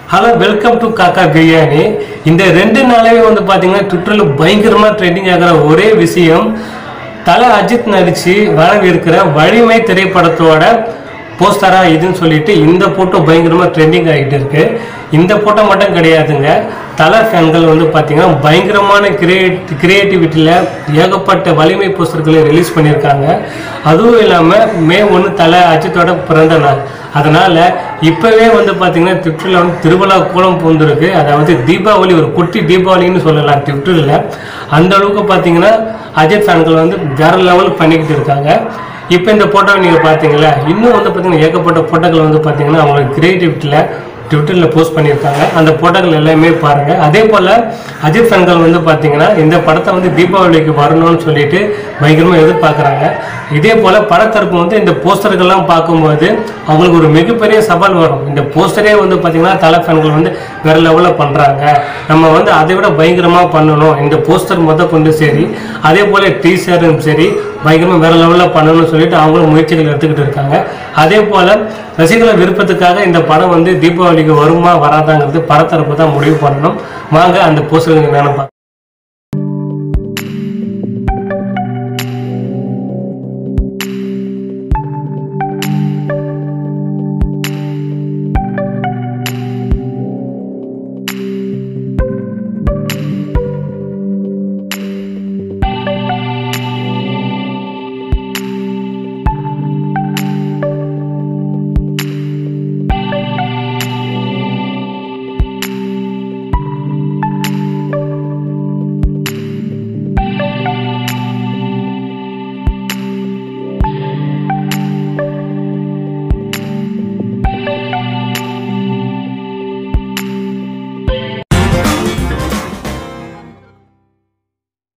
hello welcome to காக்கா பிரியாணி இந்த ரெண்டு நாளாவே வந்து பார்த்தீங்கன்னா ட்விட்டரில் பயங்கரமாக ட்ரெண்டிங் ஆகிற ஒரே விஷயம் தலை அஜித் நடித்து வரவிருக்கிற வலிமை திரைப்படத்தோட போஸ்டரா இதுன்னு சொல்லிட்டு இந்த போட்டோ பயங்கரமாக ட்ரெண்டிங் ஆகிட்டு இருக்கு இந்த போட்டோ மட்டும் கிடையாதுங்க தலை ஃபேன்கள் வந்து பார்த்தீங்கன்னா பயங்கரமான கிரியேட் கிரியேட்டிவிட்டியில் ஏகப்பட்ட வலிமை போஸ்டர்களை ரிலீஸ் பண்ணியிருக்காங்க அதுவும் இல்லாமல் மே ஒன்று தலை அஜித்தோட பிறந்த நாள் அதனால் இப்போவே வந்து பார்த்தீங்கன்னா ட்விட்டரில் வந்து திருவிழா கோலம் பூந்துருக்கு அதாவது தீபாவளி ஒரு குட்டி தீபாவளின்னு சொல்லலாம் ட்விட்டரில் அந்த அளவுக்கு பார்த்தீங்கன்னா அஜித் ஃபேன்கள் வந்து வேற லெவல் பண்ணிக்கிட்டு இருக்காங்க இப்போ இந்த போட்டோவை நீங்கள் பார்த்தீங்களா இன்னும் வந்து பார்த்தீங்கன்னா ஏகப்பட்ட போட்டோக்கள் வந்து பார்த்தீங்கன்னா அவங்களோட கிரியேட்டிவிட்டியில் ட்விட்டரில் போஸ்ட் பண்ணியிருக்காங்க அந்த போட்டோக்கள் எல்லாமே பாருங்கள் அதே போல் அஜித் ஃபேன்கள் வந்து பார்த்தீங்கன்னா இந்த படத்தை வந்து தீபாவளிக்கு வரணும்னு சொல்லிட்டு பயங்கரமாக எதிர்பார்க்குறாங்க இதே போல் படத்தரப்பு வந்து இந்த போஸ்டர்கள்லாம் பார்க்கும்போது அவங்களுக்கு ஒரு மிகப்பெரிய சவால் வரும் இந்த போஸ்டரே வந்து பார்த்தீங்கன்னா தலை ஃபேன்கள் வந்து வேறு லெவலில் பண்ணுறாங்க நம்ம வந்து அதை விட பயங்கரமாக பண்ணணும் இந்த போஸ்டர் முத கொண்டு சரி அதே போல் டீசரும் சரி பயங்கரமாக வேறு லெவலில் பண்ணணும்னு சொல்லிட்டு அவங்களும் முயற்சிகள் எடுத்துக்கிட்டு இருக்காங்க அதே போல் ரசிகர்கள் விருப்பத்துக்காக இந்த படம் வந்து தீபாவளிக்கு வருமா வராதாங்கிறது படத்தரப்பு தான் முடிவு பண்ணணும் வாங்க அந்த போஸ்டர் என்னென்னு